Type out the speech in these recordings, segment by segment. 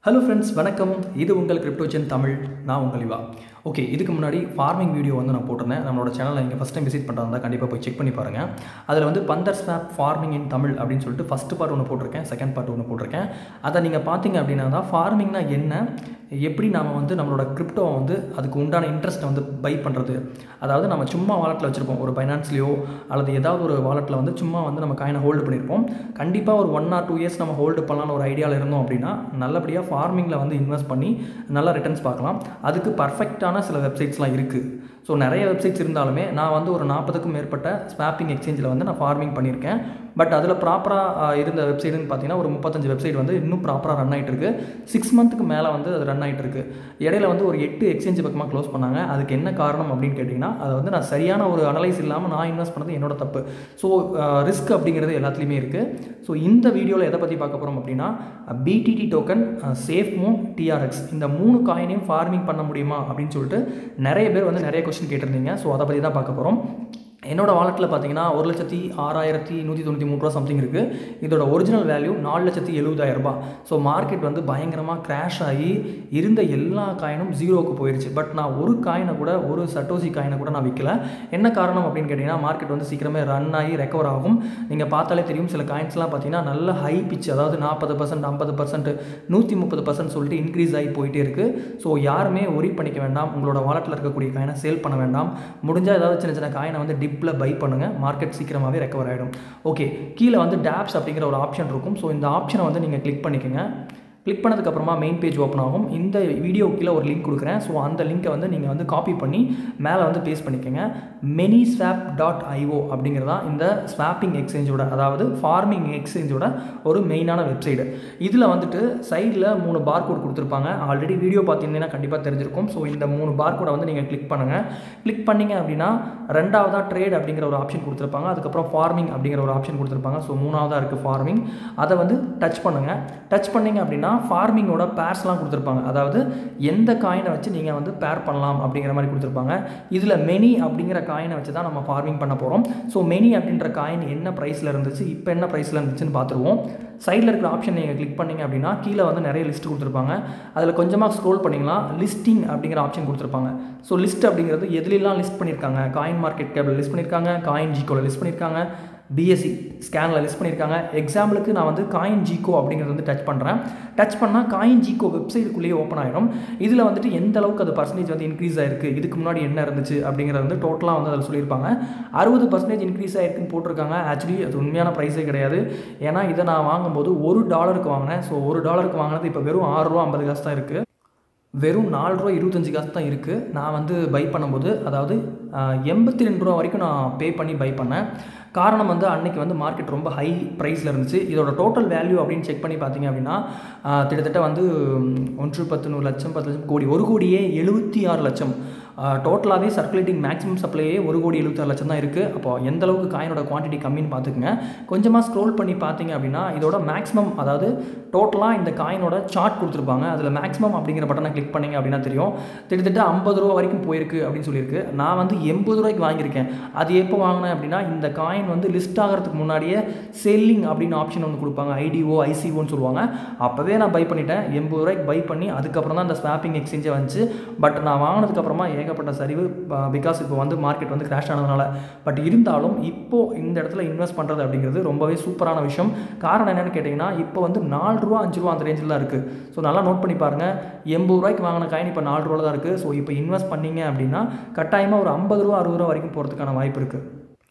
hello friends வணக்கம் இது உங்கள் கிரிப்டோஜன் தமிழ் நான் உங்கள் இவா ஓகே இதுக்கு முன்னாடி ஃபார்மிங் வீடியோ வந்து நான் போட்டிருந்தேன் நம்மளோட சேனலை நீங்கள் ஃபஸ்ட் டைம் விசிட் பண்ணுறதா கண்டிப்பாக போய் செக் பண்ணி பாருங்கள் அதில் வந்து Panther snap farming in Tamil அப்படின்னு சொல்லிட்டு ஃபஸ்ட் பார்ட் ஒன்று போட்டிருக்கேன் செகண்ட் பார்ட் ஒன்று போட்டிருக்கேன் அதை நீங்கள் பார்த்தீங்க அப்படின்னா தான் ஃபார்மிங்னா என்ன எப்படி நாம் வந்து நம்மளோட கிரிப்டோவை வந்து அதுக்கு உண்டான இன்ட்ரெஸ்ட்டை வந்து பை பண்ணுறது அதாவது நம்ம சும்மா வாலெட்டில் வச்சுருப்போம் ஒரு பைனான்ஸ்லேயோ அல்லது ஏதாவது ஒரு வாலெட்டில் வந்து சும்மா வந்து நம்ம காயினை ஹோல்டு பண்ணியிருப்போம் கண்டிப்பாக ஒரு ஒன் ஆர் டூ இயர்ஸ் நம்ம ஹோல்டு பண்ணலாம்னு ஒரு ஐடியாவில் இருந்தோம் அப்படின்னா நல்லபடியாக ஃபார்மிங்கில் வந்து இன்வெஸ்ட் பண்ணி நல்ல ரிட்டர்ன்ஸ் பார்க்கலாம் அதுக்கு பர்ஃபெக்டான சில வெப்சைட்ஸ்லாம் இருக்குது ஸோ நிறைய வெப்சைட்ஸ் இருந்தாலுமே நான் வந்து ஒரு நாற்பதுக்கும் மேற்பட்ட ஸ்வாப்பிங் எக்ஸ்சேஞ்சில் வந்து நான் ஃபார்மிங் பண்ணியிருக்கேன் பட் அதில் ப்ராப்பராக இருந்த வெப்சைட்டுன்னு பார்த்தீங்கன்னா ஒரு முப்பத்தஞ்சு வெப்சைட் வந்து இன்னும் ப்ராப்பராக ரன் ஆகிட்டு இருக்கு சிக்ஸ் மந்த்துக்கு மேலே வந்து அது ரன் ஆகிட்டு இருக்கு இடையில வந்து ஒரு எட்டு எக்ஸ்சேஞ்ச் பக்கமாக க்ளோஸ் பண்ணாங்க அதுக்கு என்ன காரணம் அப்படின்னு கேட்டிங்கன்னா அதை வந்து நான் சரியான ஒரு அனலைஸ் இல்லாமல் நான் இன்வெஸ்ட் பண்ணது என்னோட தப்பு ஸோ ரிஸ்க் அப்படிங்கிறது எல்லாத்துலேயுமே இருக்குது ஸோ இந்த வீடியோவில் எதை பற்றி பார்க்க போகிறோம் அப்படின்னா BTT token SafeMoon TRX இந்த மூணு காயினையும் ஃபார்மிங் பண்ண முடியுமா அப்படின்னு சொல்லிட்டு நிறைய பேர் வந்து நிறைய கொஸ்டின் கேட்டிருந்தீங்க ஸோ அதை பற்றி தான் பார்க்க போகிறோம் என்னோட வாலெட்டில் பார்த்தீங்கன்னா ஒரு லட்சத்தி ஆறாயிரத்தி நூற்றி தொண்ணூற்றி மூணு ரூபா சம்திங் இருக்குது இதோட ஒரிஜினல் வேல்யூ நாலு லட்சத்தி எழுபதாயிரம் ரூபாய் ஸோ மார்க்கெட் வந்து பயங்கரமாக கிராஷ் ஆகி இருந்த எல்லா காயினும் ஜீரோவுக்கு போயிடுச்சு பட் நான் ஒரு காயினை கூட ஒரு சட்டோசி காயினை கூட நான் விற்கல என்ன காரணம் அப்படின்னு கேட்டிங்கன்னா மார்க்கெட் வந்து சீக்கிரமே ரன் ஆகி ரெக்கவர் ஆகும் நீங்கள் பார்த்தாலே தெரியும் சில காயின்ஸ்லாம் பார்த்தீங்கன்னா நல்ல ஹை பிச் அதாவது நாற்பது பர்சன்ட் ஐம்பது பர்சன்ட் நூற்றி முப்பது பர்சன்ட் சொல்லிட்டு இன்க்ரீஸ் ஆகி போயிட்டே இருக்குது ஸோ யாருமே ஒரி பண்ணிக்க வேண்டாம் உங்களோட வாலெட்டில் இருக்கக்கூடிய காயினை சேல் பண்ண வேண்டாம் முடிஞ்சால் ஏதாவது சின்ன சின்ன காயினை வந்து டிப் டிப்பில் பை பண்ணுங்கள் மார்க்கெட் சீக்கிரமாகவே ரெக்கவர் ஆகிடும் ஓகே கீழே வந்து டேப்ஸ் அப்படிங்கிற ஒரு ஆப்ஷன் இருக்கும் ஸோ இந்த ஆப்ஷனை வந்து நீங்கள் கிளிக் பண்ணிக்கோங்க கிளிக் பண்ணதுக்கப்புறமா மெயின் பேஜ் ஓப்பன் ஆகும் இந்த வீடியோ கீழே ஒரு லிங்க் கொடுக்குறேன் ஸோ அந்த லிங்க்கை வந்து நீங்கள் வந்து காப்பி பண்ணி மேலே வந்து பேஸ்ட் பண்ணிக்கோங்க மெனி ஸ்வாப் டாட் ஐஓ அப்படிங்கிறதா இந்த ஸ்வாப்பிங் எக்ஸ்சேஞ்சோட அதாவது ஃபார்மிங் எக்ஸ்சேஞ்சோட ஒரு மெயினான வெப்சைடு இதில் வந்துட்டு சைடில் மூணு பார் கோட் கொடுத்துருப்பாங்க ஆல்ரெடி வீடியோ பார்த்தீங்கன்னா கண்டிப்பாக தெரிஞ்சிருக்கும் ஸோ இந்த மூணு பார் கோடை வந்து நீங்கள் கிளிக் பண்ணுங்கள் கிளிக் பண்ணிங்க அப்படின்னா ரெண்டாவதாக ட்ரேட் அப்படிங்கிற ஒரு ஆப்ஷன் கொடுத்துருப்பாங்க அதுக்கப்புறம் ஃபார்மிங் அப்படிங்கிற ஒரு ஆப்ஷன் கொடுத்துருப்பாங்க ஸோ மூணாவதாக இருக்குது ஃபார்மிங் அதை வந்து டச் பண்ணுங்கள் டச் பண்ணிங்க அப்படின்னா ஃபார்மிங்கோட பேர்ஸ்லாம் கொடுத்துருப்பாங்க அதாவது எந்த காயினை வச்சு நீங்கள் வந்து பேர் பண்ணலாம் அப்படிங்கிற மாதிரி கொடுத்துருப்பாங்க இதில் மெனி அப்படிங்கிற காயினை வச்சு தான் நம்ம ஃபார்மிங் பண்ண போகிறோம் ஸோ மெனி அப்படின்ற காயின் என்ன ப்ரைஸில் இருந்துச்சு இப்போ என்ன ப்ரைஸில் இருந்துச்சுன்னு பார்த்துருவோம் சைடில் இருக்கிற ஆப்ஷன் நீங்கள் கிளிக் பண்ணிங்க அப்படின்னா கீழே வந்து நிறைய லிஸ்ட் கொடுத்துருப்பாங்க அதில் கொஞ்சமாக ஸ்க்ரோல் பண்ணிங்கன்னா லிஸ்டிங் அப்படிங்கிற ஆப்ஷன் கொடுத்துருப்பாங்க ஸோ லிஸ்ட் அப்படிங்கிறது எதுலெல்லாம் லிஸ்ட் பண்ணியிருக்காங்க காயின் மார்க்கெட் கேபிள் லிஸ்ட் பண்ணியிருக்காங்க காயின் ஜிகோவில் லிஸ்ட் பண்ணியிருக்காங்க பிஎஸ்சி ஸ்கேனில் லிஸ்ட் பண்ணியிருக்காங்க எக்ஸாம்பிளுக்கு நான் வந்து காயின் ஜிகோ அப்படிங்கிறது வந்து டச் பண்ணுறேன் டச் பண்ணால் காயின் ஜிகோ வெப்சைட்டுக்குள்ளேயே ஓப்பன் ஆகிடும் இதில் வந்துட்டு எந்த அளவுக்கு அது பர்சன்டேஜ் வந்து இன்க்ரீஸ் ஆயிருக்கு இதுக்கு முன்னாடி என்ன இருந்துச்சு அப்படிங்கிறது வந்து டோட்டலாக வந்து அதில் சொல்லியிருப்பாங்க அறுபது பர்சன்டேஜ் இன்க்ரீஸ் ஆயிருக்குன்னு போட்டிருக்காங்க ஆக்சுவலி அது உண்மையான ப்ரைஸே கிடையாது ஏன்னா இதை நான் வாங்கும்போது ஒரு டாலருக்கு வாங்கினேன் ஸோ ஒரு டாலருக்கு வாங்கினது இப்போ வெறும் ஆறு ரூபா ஐம்பது காசு தான் இருக்குது வெறும் நாலு ரூபா இருபத்தஞ்சி காசு தான் இருக்குது நான் வந்து பை பண்ணும்போது அதாவது எண்பத்தி ரெண்டு ரூபா வரைக்கும் நான் பே பண்ணி பை பண்ணேன் காரணம் வந்து அன்னைக்கு வந்து மார்க்கெட் ரொம்ப ஹை ப்ரைஸில் இருந்துச்சு இதோட டோட்டல் வேல்யூ அப்படின்னு செக் பண்ணி பார்த்தீங்க அப்படின்னா கிட்டத்தட்ட வந்து ஒன்று பத்து நூறு லட்சம் பத்து லட்சம் கோடி ஒரு கோடியே எழுபத்தி ஆறு லட்சம் டோட்டலாகவே சர்க்குலேட்டிங் மேக்ஸிமம் சப்ளையே ஒரு கோடி எழுபத்தாறு லட்சம் தான் இருக்குது அப்போ எந்த அளவுக்கு காயினோட குவான்டிட்டி கம்மின்னு பார்த்துக்குங்க கொஞ்சமாக ஸ்க்ரோல் பண்ணி பார்த்தீங்க அப்படின்னா இதோட மேக்ஸிமம் அதாவது டோட்டலாக இந்த காயினோட சார்ட் கொடுத்துருப்பாங்க அதில் மேக்ஸிமம் அப்படிங்கிற பட்டனை கிளிக் பண்ணிங்க அப்படின்னா தெரியும் கிட்டத்தட்ட ஐம்பது ரூபா வரைக்கும் போயிருக்கு அப்படின்னு சொல்லியிருக்கு நான் வந்து எண்பது ரூபாய்க்கு வாங்கியிருக்கேன் அது எப்போ வாங்கினேன் அப்படின்னா இந்த காயின் வந்து லிஸ்ட் ஆகிறதுக்கு முன்னாடியே செல்லிங் அப்படின்னு ஆப்ஷன் ஒன்று கொடுப்பாங்க ஐடிஓ ஐசிஓன்னு சொல்லுவாங்க அப்போவே நான் பை பண்ணிட்டேன் எண்பது ரூபாய்க்கு பை பண்ணி அதுக்கப்புறம் தான் இந்த ஸ்வாப்பிங் எக்ஸ்சேஞ்சே வந்துச்சு பட் நான் வாங்கினதுக்கப்புறமா ஏகப்பட்ட சரிவு பிகாஸ் இப்போ வந்து மார்க்கெட் வந்து கிராஷ் ஆனதுனால பட் இருந்தாலும் இப்போது இந்த இடத்துல இன்வெஸ்ட் பண்ணுறது அப்படிங்கிறது ரொம்பவே சூப்பரான விஷயம் காரணம் என்னென்னு கேட்டிங்கன்னா இப்போ வந்து நாலு ரூபா அஞ்சு ரூபா அந்த ரேஞ்சில் தான் இருக்குது ஸோ நல்லா நோட் பண்ணி பாருங்கள் எண்பது ரூபாய்க்கு வாங்கின காயின் இப்போ நாலு ரூபா தான் இருக்குது ஸோ இப்போ இன்வெஸ்ட் பண்ணிங்க அப்படின்னா கட்டாயமாக ஒரு ஐம்பது ரூபா அறுபது ரூபா வரைக்கும் போகிறதுக்கான வாய்ப்பு இருக்குது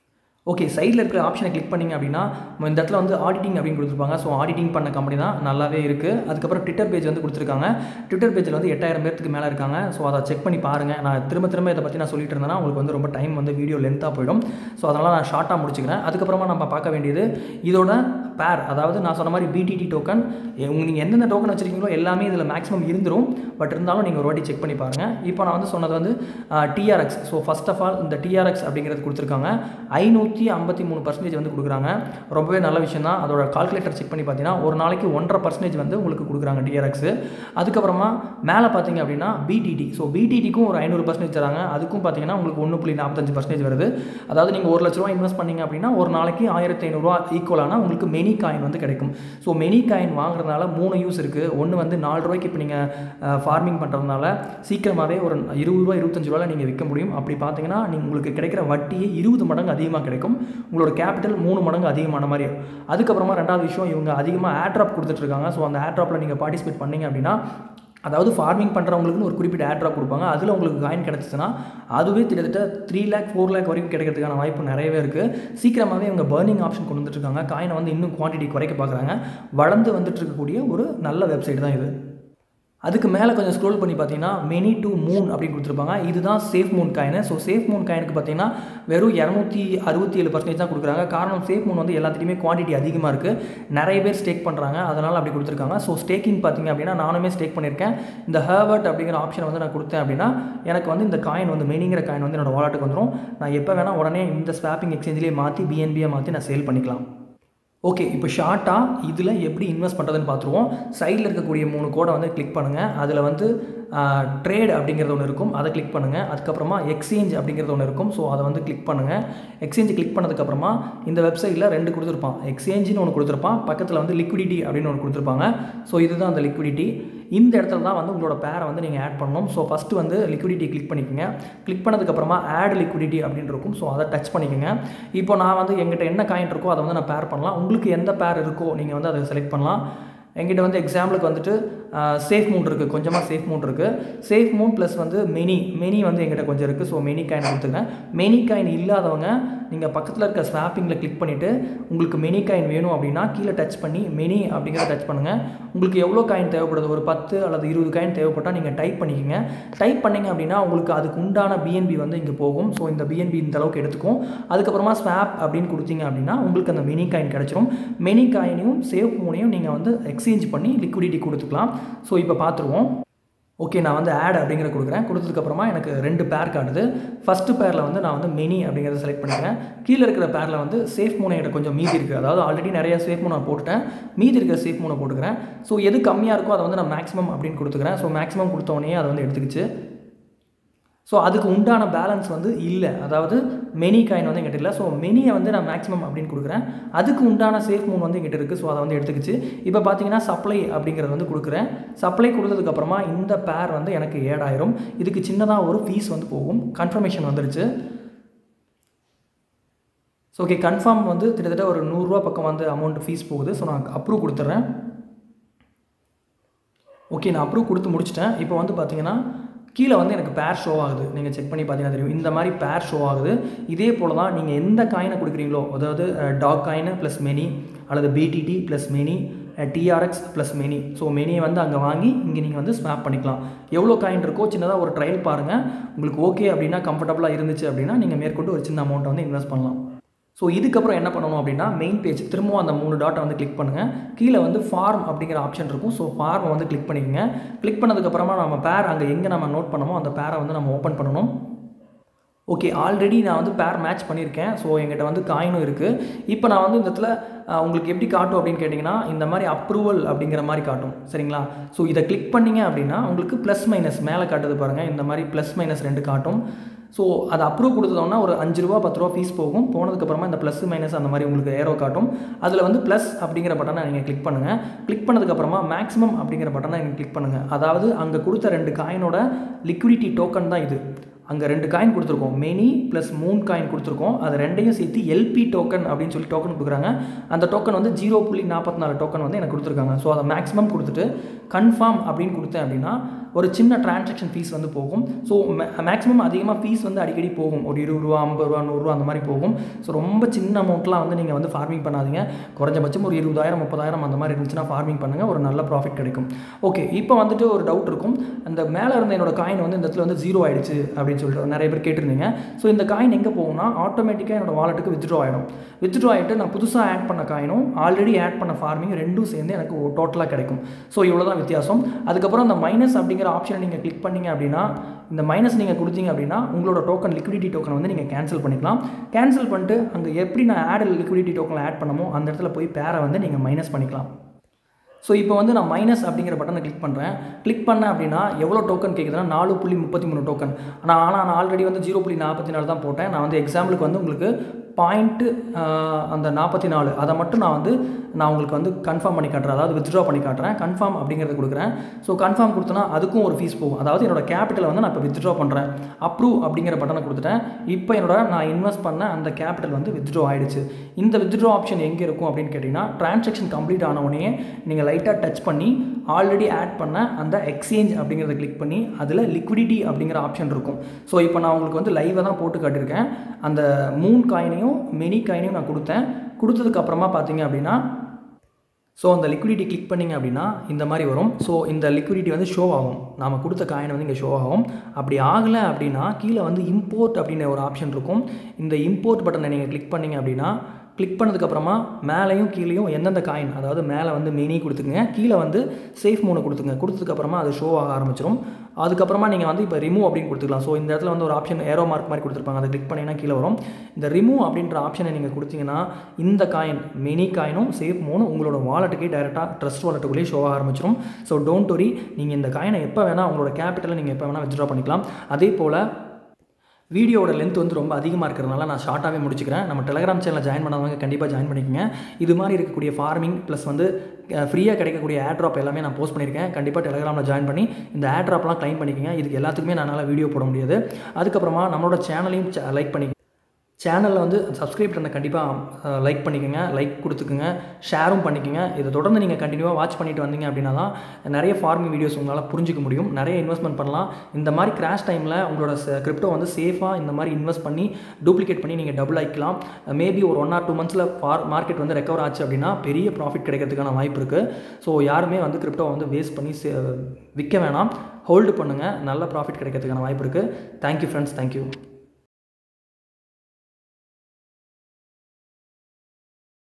ஓகே சைடில் இருக்கிற ஆப்ஷனை கிளிக் பண்ணிங்க அப்படின்னா இந்த இடத்துல வந்து ஆடிட்டிங் அப்படின்னு கொடுத்துருப்பாங்க ஸோ ஆடிட்டிங் பண்ண கம்பெனி தான் நல்லாவே இருக்குது அதுக்கப்புறம் ட்விட்டர் பேஜ் வந்து கொடுத்துருக்காங்க ட்விட்டர் பேஜில் வந்து எட்டாயிரம் பேருக்கு மேலே இருக்காங்க ஸோ அதை செக் பண்ணி பாருங்கள் நான் திரும்ப திரும்ப இதை பற்றி நான் சொல்லிட்டு இருந்தேன்னா உங்களுக்கு வந்து ரொம்ப டைம் வந்து வீடியோ லென்த்தாக போயிடும் ஸோ அதனால் நான் ஷார்ட்டாக முடிச்சுக்கிறேன் அதுக்கப்புறமா நம்ம பார்க்க வேண்டியது இதோட பேர் அதாவது நான் சொன்ன மாதிரி பிடிடி டோக்கன் நீங்கள் எந்தெந்த டோக்கன் வச்சுருக்கீங்களோ எல்லாமே இதில் மேக்ஸிமம் இருந்துரும் பட் இருந்தாலும் நீங்கள் ஒரு வாட்டி செக் பண்ணி பாருங்கள் இப்போ நான் வந்து சொன்னது வந்து TRX so first of all இந்த டிஆர்எக்ஸ் அப்படிங்கிறது கொடுத்துருக்காங்க ஐநூற்றி ஐம்பத்தி மூணு பர்சன்டேஜ் வந்து கொடுக்குறாங்க ரொம்பவே நல்ல விஷயம் தான் அதோட கால்குலேட்டர் செக் பண்ணி பார்த்தீங்கன்னா ஒரு நாளைக்கு ஒன்றரை பர்சன்டேஜ் வந்து உங்களுக்கு கொடுக்குறாங்க டிஆர்எக்ஸ் அதுக்கப்புறமா மேலே பார்த்தீங்க அப்படின்னா பிடிடி ஸோ பிடிடிக்கும் ஒரு ஐநூறு பர்சன்டேஜ் தராங்க அதுக்கும் பார்த்தீங்கன்னா உங்களுக்கு ஒன்று புள்ளி நாற்பத்தஞ்சு பர்சன்டேஜ் வருது அதாவது நீங்கள் ஒரு லட்ச ரூபா இன்வெஸ்ட் பண்ணீங்க அப்படின்னா ஒரு நாளைக்கு ஆயிரத்தி ஐநூறுரூவா ஈக்குவலான உங்களுக்கு மெயின் மெனி காயின் வந்து கிடைக்கும் ஸோ மெனி காயின் வாங்குறதுனால மூணு யூஸ் இருக்குது ஒன்று வந்து நாலு ரூபாய்க்கு இப்போ நீங்கள் ஃபார்மிங் பண்ணுறதுனால சீக்கிரமாகவே ஒரு இருபது ரூபா இருபத்தஞ்சு ரூபாயில் நீங்கள் விற்க முடியும் அப்படி பார்த்தீங்கன்னா நீங்கள் உங்களுக்கு கிடைக்கிற வட்டியே இருபது மடங்கு அதிகமாக கிடைக்கும் உங்களோட கேபிட்டல் மூணு மடங்கு அதிகமான மாதிரி அதுக்கப்புறமா ரெண்டாவது விஷயம் இவங்க அதிகமாக ஏர்ட்ராப் கொடுத்துட்ருக்காங்க ஸோ அந்த ஏர்ட்ராப்பில் நீங்கள் பார்ட்டிசிபேட் பண்ணீங்க அப்படின்னா அதாவது ஃபார்மிங் பண்ணுறவங்களுக்குன்னு ஒரு குறிப்பிட்ட ஏர்ட்ராப் கொடுப்பாங்க அதில் உங்களுக்கு காயின் கிடச்சிச்சுன்னா அதுவே கிட்டத்தட்ட த்ரீ லேக் ஃபோர் லேக் வரைக்கும் கிடைக்கிறதுக்கான வாய்ப்பு நிறையவே இருக்குது சீக்கிரமாகவே இவங்க பர்னிங் ஆப்ஷன் கொண்டு வந்துட்டுருக்காங்க காயினை வந்து இன்னும் குவான்டிட்டி குறைக்க பார்க்குறாங்க வளர்ந்து வந்துட்டு இருக்கக்கூடிய ஒரு நல்ல வெப்சைட் தான் இது அதுக்கு மேலே கொஞ்சம் ஸ்க்ரோல் பண்ணி பார்த்தீங்கன்னா மெனி டு மூன் அப்படின்னு கொடுத்துருப்பாங்க இதுதான் SafeMoon coin so SafeMoon காயினுக்கு பார்த்தீங்கன்னா வெறும் இரநூத்தி அறுபத்தி ஏழு பர்சன்டேஜ் தான் கொடுக்குறாங்க காரணம் சேஃப் மூன் வந்து எல்லாத்துலேயுமே குவான்டிட்டி அதிகமாக இருக்குது நிறைய பேர் ஸ்டேக் பண்ணுறாங்க அதனால் அப்படி கொடுத்துருக்காங்க ஸோ ஸ்டேக்கிங் பார்த்தீங்க அப்படின்னா நானுமே ஸ்டேக் பண்ணியிருக்கேன் இந்த ஹேவர்ட் அப்படிங்கிற ஆப்ஷன் வந்து நான் கொடுத்தேன் அப்படின்னா எனக்கு வந்து இந்த காயின் வந்து மெனிங்கிற காயின் வந்து என்னோட வாலெட்டுக்கு வந்துடும் நான் எப்போ வேணால் உடனே இந்த ஸ்வாப்பிங் எக்ஸ்சேஞ்சிலே மாற்றி பிஎன்பியை மாற்றி நான் சேல் பண்ணிக்கலாம் ஓகே இப்போ ஷார்ட்டாக இதில் எப்படி இன்வெஸ்ட் பண்ணுறதுன்னு பார்த்துருவோம் சைடில் இருக்கக்கூடிய மூணு கோடை வந்து கிளிக் பண்ணுங்கள் அதில் வந்து ட்ரேட் அப்படிங்கிறது ஒன்று இருக்கும் அதை கிளிக் பண்ணுங்கள் அதுக்கப்புறமா எக்ஸ்சேஞ்ச் அப்படிங்கிறது ஒன்று இருக்கும் ஸோ அதை வந்து கிளிக் பண்ணுங்கள் எக்ஸ்சேஞ்ச் கிளிக் பண்ணதுக்கப்புறமா இந்த வெப்சைட்டில் ரெண்டு கொடுத்துருப்பான் எக்ஸ்சேஞ்சுன்னு ஒன்று கொடுத்துருப்பான் பக்கத்தில் வந்து லிக்விடிட்டி அப்படின்னு ஒன்று கொடுத்துருப்பாங்க ஸோ இதுதான் அந்த லிக்விடிட்டி இந்த இடத்துல தான் வந்து உங்களோட பேரை வந்து நீங்கள் ஆட் பண்ணணும் ஸோ ஃபஸ்ட்டு வந்து லிக்விடிட்டி கிளிக் பண்ணிக்கோங்க கிளிக் பண்ணதுக்கப்புறமா ஆட் லிக்விடிட்டி அப்படின்னு இருக்கும் ஸோ அதை டச் பண்ணிக்கோங்க இப்போ நான் வந்து எங்கிட்ட என்ன காயின் இருக்கோ அதை வந்து நான் பேர் பண்ணலாம் உங்களுக்கு எந்த பேர் இருக்கோ நீங்கள் வந்து அதை செலக்ட் பண்ணலாம் எங்கிட்ட வந்து எக்ஸாம்பிளுக்கு வந்துட்டு சேஃப் மூன் இருக்குது கொஞ்சமாக சேஃப் மூன் இருக்குது சேஃப் மூன் ப்ளஸ் வந்து மெனி மெனி வந்து எங்கிட்ட கொஞ்சம் இருக்குது ஸோ மெனி காயின் கொடுத்துருக்கேன் மெனி காயின் இல்லாதவங்க நீங்கள் பக்கத்தில் இருக்க ஸ்வாப்பிங்கில் கிளிக் பண்ணிவிட்டு உங்களுக்கு மெனி காயின் வேணும் அப்படின்னா கீழே டச் பண்ணி மெனி அப்படிங்கிறத டச் பண்ணுங்கள் உங்களுக்கு எவ்வளோ காயின் தேவைப்படுது ஒரு பத்து அல்லது இருபது காயின் தேவைப்பட்டால் நீங்கள் டைப் பண்ணிக்கோங்க டைப் பண்ணிங்க அப்படின்னா உங்களுக்கு அதுக்கு உண்டான பிஎன்பி வந்து இங்கே போகும் ஸோ இந்த பிஎன்பி இந்த அளவுக்கு எடுத்துக்கும் அதுக்கப்புறமா ஸ்வாப் அப்படின்னு கொடுத்தீங்க அப்படின்னா உங்களுக்கு அந்த மெனி காயின் கிடச்சிரும் மெனி காயினையும் சேவ் மூனையும் நீங்கள் வந்து எக்ஸ்சேஞ்ச் பண்ணி லிக்விடிட்டி கொடுத்துக்கலாம் ஸோ இப்போ பார்த்துருவோம் ஓகே நான் வந்து ஆட் அப்படிங்கிற கொடுக்குறேன் கொடுத்ததுக்கப்புறமா எனக்கு ரெண்டு பேர் காட்டுது ஃபஸ்ட்டு பேரில் வந்து நான் வந்து மெனி அப்படிங்கிறத செலக்ட் பண்ணிக்கிறேன் கீழே இருக்கிற பேரில் வந்து சேஃப் மூனை என்கிட்ட கொஞ்சம் மீதி இருக்குது அதாவது ஆல்ரெடி நிறைய சேஃப் மூனை போட்டுட்டேன் மீதி இருக்கிற சேஃப் மூனை போட்டுக்கிறேன் ஸோ எது கம்மியாக இருக்கோ அதை வந்து நான் மேக்ஸிமம் அப்படின்னு கொடுத்துக்கிறேன் ஸோ மேக்ஸிமம் கொடுத்தோடனே அதை வந்து எடுத்துக்கிச்சு ஸோ அதுக்கு உண்டான பேலன்ஸ் வந்து இல்லை அதாவது மெனி காயின் வந்து எங்கிட்ட இல்லை ஸோ மெனியை வந்து நான் மேக்ஸிமம் அப்படின்னு கொடுக்குறேன் அதுக்கு உண்டான சேஃப் மூன் வந்து எங்கிட்ட இருக்குது ஸோ அதை வந்து எடுத்துக்கிச்சு இப்போ பார்த்தீங்கன்னா சப்ளை அப்படிங்கிறது வந்து கொடுக்குறேன் சப்ளை கொடுத்ததுக்கப்புறமா இந்த பேர் வந்து எனக்கு ஏட் ஆயிரும் இதுக்கு சின்னதாக ஒரு ஃபீஸ் வந்து போகும் கன்ஃபர்மேஷன் வந்துருச்சு ஸோ ஓகே கன்ஃபார்ம் வந்து கிட்டத்தட்ட ஒரு நூறுரூவா பக்கம் வந்து அமௌண்ட் ஃபீஸ் போகுது ஸோ நான் அப்ரூவ் கொடுத்துட்றேன் ஓகே நான் அப்ரூவ் கொடுத்து முடிச்சிட்டேன் இப்போ வந்து பார்த்தீங்கன்னா கீழே வந்து எனக்கு பேர் ஷோ ஆகுது நீங்கள் செக் பண்ணி பார்த்தீங்கன்னா தெரியும் இந்த மாதிரி பேர் ஷோ ஆகுது இதே போல் தான் நீங்கள் எந்த காயினை கொடுக்குறீங்களோ அதாவது டாக் காயின் ப்ளஸ் மெனி அல்லது BTT plus many TRX plus many so மெனியை வந்து அங்கே வாங்கி இங்கே நீங்கள் வந்து ஸ்வாப் பண்ணிக்கலாம் எவ்வளோ காயின் இருக்கோ சின்னதாக ஒரு ட்ரையல் பாருங்கள் உங்களுக்கு ஓகே அப்படின்னா கம்ஃபர்டபுளாக இருந்துச்சு அப்படின்னா நீங்கள் மேற்கொண்டு ஒரு சின்ன அமௌண்ட்டை வந்து இன்வெஸ்ட் பண்ணலாம் ஸோ இதுக்கப்புறம் என்ன பண்ணணும் அப்படின்னா மெயின் பேஜ் திரும்பவும் அந்த மூணு டாட்டை வந்து கிளிக் பண்ணுங்கள் கீழே வந்து ஃபார்ம் அப்படிங்கிற ஆப்ஷன் இருக்கும் ஸோ ஃபார்மை வந்து கிளிக் பண்ணிக்கோங்க கிளிக் பண்ணதுக்கப்புறமா நம்ம பேர் அங்கே எங்கே நம்ம நோட் பண்ணமோ அந்த பேரை வந்து நம்ம ஓப்பன் பண்ணணும் ஓகே ஆல்ரெடி நான் வந்து பேர் மேட்ச் பண்ணியிருக்கேன் ஸோ எங்கிட்ட வந்து காயினும் இருக்குது இப்போ நான் வந்து இந்த இடத்துல உங்களுக்கு எப்படி காட்டும் அப்படின்னு கேட்டிங்கன்னா இந்த மாதிரி அப்ரூவல் அப்படிங்கிற மாதிரி காட்டும் சரிங்களா ஸோ இதை கிளிக் பண்ணிங்க அப்படின்னா உங்களுக்கு ப்ளஸ் மைனஸ் மேலே காட்டுது பாருங்கள் இந்த மாதிரி ப்ளஸ் மைனஸ் ரெண்டு காட்டும் ஸோ அதை அப்ரூவ் கொடுத்தோம்னா ஒரு அஞ்சு ரூபா பத்து ரூபா ஃபீஸ் போகும் போனதுக்கப்புறமா இந்த ப்ளஸ் மைனஸ் அந்த மாதிரி உங்களுக்கு ஏரோ காட்டும் அதில் வந்து ப்ளஸ் அப்படிங்கிற பட்டனை நீங்கள் கிளிக் பண்ணுங்கள் கிளிக் பண்ணதுக்கப்புறமா மேக்ஸிமம் அப்படிங்கிற பட்டனை நீங்கள் கிளிக் பண்ணுங்கள் அதாவது அங்கே கொடுத்த ரெண்டு காயினோட லிக்விடிட்டி டோக்கன் தான் இது அங்கே ரெண்டு காயின் கொடுத்துருக்கோம் மெனி ப்ளஸ் மூன் காயின் கொடுத்துருக்கோம் அது ரெண்டையும் சேர்த்து எல்பி டோக்கன் அப்படின்னு சொல்லி டோக்கன் கொடுக்குறாங்க அந்த டோக்கன் வந்து ஜீரோ புள்ளி நாற்பத்தி நாலு டோக்கன் வந்து எனக்கு கொடுத்துருக்காங்க ஸோ அதை மேக்ஸிமம் கொடுத்துட்டு கன்ஃபார்ம் அப்படின்னு கொடுத்தேன் அப்படின்னா ஒரு சின்ன டிரான்சாக்ஷன் ஃபீஸ் வந்து போகும் ஸோ மேக்ஸிமம் அதிகமாக ஃபீஸ் வந்து அடிக்கடி போகும் ஒரு இருபது ரூபா ஐம்பது ரூபா நூறுரூவா அந்த மாதிரி போகும் ஸோ ரொம்ப சின்ன அமௌண்ட்லாம் வந்து நீங்கள் வந்து ஃபார்மிங் பண்ணாதீங்க குறைஞ்சபட்சம் ஒரு இருபதாயிரம் முப்பதாயிரம் அந்த மாதிரி இருந்துச்சுன்னா ஃபார்மிங் பண்ணுங்கள் ஒரு நல்ல ப்ராஃபிட் கிடைக்கும் ஓகே இப்போ வந்துட்டு ஒரு டவுட் இருக்கும் அந்த மேலே இருந்த என்னோட காயின் வந்து இந்த இடத்துல வந்து ஜீரோ ஆயிடுச்சு அப்படின்னு சொல்லிட்டு நிறைய பேர் கேட்டிருந்தீங்க ஸோ இந்த காயின் எங்கே போகும்னா ஆட்டோமேட்டிக்காக என்னோட வாலெட்டுக்கு வித்ட்ரா ஆகிடும் வித்ட்ரா ஆகிட்டு நான் புதுசாக ஆட் பண்ண காயினும் ஆல்ரெடி ஆட் பண்ண ஃபார்மிங் ரெண்டும் சேர்ந்து எனக்கு டோட்டலாக கிடைக்கும் ஸோ இவ்வளோ தான் வித்தியாசம் அதுக்கப்புறம் அந்த மைனஸ் அப்படிங்கிற ஆப்ஷனை நீங்கள் கிளிக் பண்ணீங்க அப்படின்னா இந்த மைனஸ் நீங்கள் கொடுத்தீங்க அப்படின்னா உங்களோட டோக்கன் லிக்விடிட்டி டோக்கன் வந்து நீங்கள் கேன்சல் பண்ணிக்கலாம் கேன்சல் பண்ணிட்டு அங்கே எப்படி நான் ஆட் லிக்விடிட்டி டோக்கன் ஆட் பண்ணமோ அந்த இடத்துல போய் பேரை வந்து நீங்கள் மைனஸ் பண்ணிக்கலாம் ஸோ இப்போ வந்து நான் மைனஸ் அப்படிங்கிற பட்டனை கிளிக் பண்ணுறேன் கிளிக் பண்ணேன் அப்படின்னா எவ்வளோ டோக்கன் கேட்குதுன்னா நாலு புள்ளி முப்பத்தி மூணு டோக்கன் ஆனால் ஆனால் நான் ஆல்ரெடி வந்து ஜீரோ புள்ளி நாற்பத்தி நாலு தான் போட்டேன் நான் வந்து எக்ஸாம்பிளுக்கு வந்து உங்களுக்கு பாயிண்ட்டு அந்த நாற்பத்தி நாலு அதை மட்டும் நான் வந்து நான் உங்களுக்கு வந்து கன்ஃபார்ம் பண்ணி காட்டுறேன் அதாவது வித்ட்ரா பண்ணி காட்டுறேன் கன்ஃபார்ம் அப்படிங்கிறது கொடுக்குறேன் ஸோ கன்ஃபார்ம் கொடுத்தனா அதுக்கும் ஒரு ஃபீஸ் போகும் அதாவது என்னோட கேபிட்டலை வந்து நான் இப்போ வித்ட்ரா பண்ணுறேன் அப்ரூவ் அப்படிங்கிற பட்டனை கொடுத்துட்டேன் இப்போ என்னோட நான் இன்வெஸ்ட் பண்ண அந்த கேபிட்டல் வந்து வித்ட்ரா ஆயிடுச்சு இந்த வித்ட்ரா ஆப்ஷன் எங்கே இருக்கும் அப்படின்னு கேட்டிங்கன்னா டிரான்சாக்ஷன் கம்ப்ளீட் ஆன உடனே நீங்கள் லைட்டாக டச் பண்ணி ஆல்ரெடி ஆட் பண்ண அந்த எக்ஸ்சேஞ்ச் அப்படிங்கிறத கிளிக் பண்ணி அதில் லிக்விடிட்டி அப்படிங்கிற ஆப்ஷன் இருக்கும் ஸோ இப்போ நான் உங்களுக்கு வந்து லைவாக தான் போட்டு காட்டியிருக்கேன் அந்த மூன் காயினையும் மெனி காயினையும் நான் கொடுத்தேன் கொடுத்ததுக்கு அப்புறமா பார்த்தீங்க அப்படின்னா ஸோ அந்த லிக்விடிட்டி கிளிக் பண்ணிங்க அப்படின்னா இந்த மாதிரி வரும் ஸோ இந்த லிக்விடிட்டி வந்து ஷோ ஆகும் நாம் கொடுத்த காயின் வந்து இங்கே ஷோ ஆகும் அப்படி ஆகலை அப்படின்னா கீழே வந்து இம்போர்ட் அப்படின்னு ஒரு ஆப்ஷன் இருக்கும் இந்த இம்போர்ட் பட்டனை நீங்கள் கிளிக் பண்ணிங்க அப்படின்னா கிளிக் பண்ணதுக்கப்புறமா மேலேயும் கீழேயும் எந்தெந்த காயின் அதாவது மேலே வந்து மினி கொடுத்துக்குங்க கீழே வந்து சேஃப் மூணு கொடுத்துங்க கொடுத்ததுக்கப்புறமா அது ஷோ ஆக ஆரம்பிச்சிடும் அதுக்கப்புறமா நீங்கள் வந்து இப்போ ரிமூவ் அப்படின்னு கொடுத்துக்கலாம் ஸோ இந்த இடத்துல வந்து ஒரு ஆப்ஷன் ஏரோ மார்க் மாதிரி கொடுத்துருப்பாங்க அதை கிளிக் பண்ணிங்கன்னா கீழே வரும் இந்த ரிமூவ் அப்படின்ற ஆப்ஷனை நீங்கள் கொடுத்தீங்கன்னா இந்த காயின் மினி காயினும் சேஃப் மூணு உங்களோட வாலெட்டுக்கே டேரெக்டாக ட்ரஸ்ட் வாலெட்டுக்குள்ளேயே ஷோ ஆக ஆரம்பிச்சிடும் ஸோ டோன்ட் ஒரி நீங்கள் இந்த காயினை எப்போ வேணால் உங்களோட கேபிட்டலை நீங்கள் எப்போ வேணால் வித்ட்ரா பண்ணிக்கலாம் அதே போல் வீடியோட லென்த் வந்து ரொம்ப அதிகமாக இருக்கிறதுனால நான் ஷார்ட்டாகவே முடிச்சுக்கிறேன் நம்ம டெலிகிராம் சேனலில் ஜாயின் பண்ணாதவங்க கண்டிப்பாக ஜாயின் பண்ணிக்கோங்க இது மாதிரி இருக்கக்கூடிய ஃபார்மிங் ப்ளஸ் வந்து ஃப்ரீயாக கிடைக்கக்கூடிய ஏட்ராப் எல்லாமே நான் போஸ்ட் பண்ணியிருக்கேன் கண்டிப்பாக டெலிகிராமில் ஜாயின் பண்ணி இந்த ஏட்ராப்லாம் க்ளைம் பண்ணிக்கோங்க இதுக்கு எல்லாத்துக்குமே நான் வீடியோ போட முடியாது அதுக்கப்புறமா நம்மளோட சேனலையும் லைக் பண்ணி சேனலில் வந்து சப்ஸ்கிரைப் பண்ண கண்டிப்பாக லைக் பண்ணிக்கோங்க லைக் கொடுத்துக்குங்க ஷேரும் பண்ணிக்கோங்க இதை தொடர்ந்து நீங்கள் கண்டினியூவாக வாட்ச் பண்ணிட்டு வந்தீங்க அப்படின்னா தான் நிறைய ஃபார்மிங் வீடியோஸ் உங்களால் புரிஞ்சிக்க முடியும் நிறைய இன்வெஸ்ட்மெண்ட் பண்ணலாம் இந்த மாதிரி கிராஷ் டைமில் உங்களோட கிரிப்டோ வந்து சேஃபாக இந்த மாதிரி இன்வெஸ்ட் பண்ணி டூப்ளிகேட் பண்ணி நீங்கள் டபுள் ஆகிக்கலாம் மேபி ஒரு ஒன் ஆர் டூ மந்த்ஸில் ஃபார் மார்க்கெட் வந்து ரெக்கவர் ஆச்சு அப்படின்னா பெரிய ப்ராஃபிட் கிடைக்கிறதுக்கான வாய்ப்பு இருக்குது ஸோ யாருமே வந்து கிரிப்டோ வந்து வேஸ்ட் பண்ணி விற்க வேணாம் ஹோல்டு பண்ணுங்கள் நல்ல ப்ராஃபிட் கிடைக்கிறதுக்கான வாய்ப்பு இருக்குது தேங்க்யூ ஃப்ரெண்ட்ஸ் தேங்க்யூ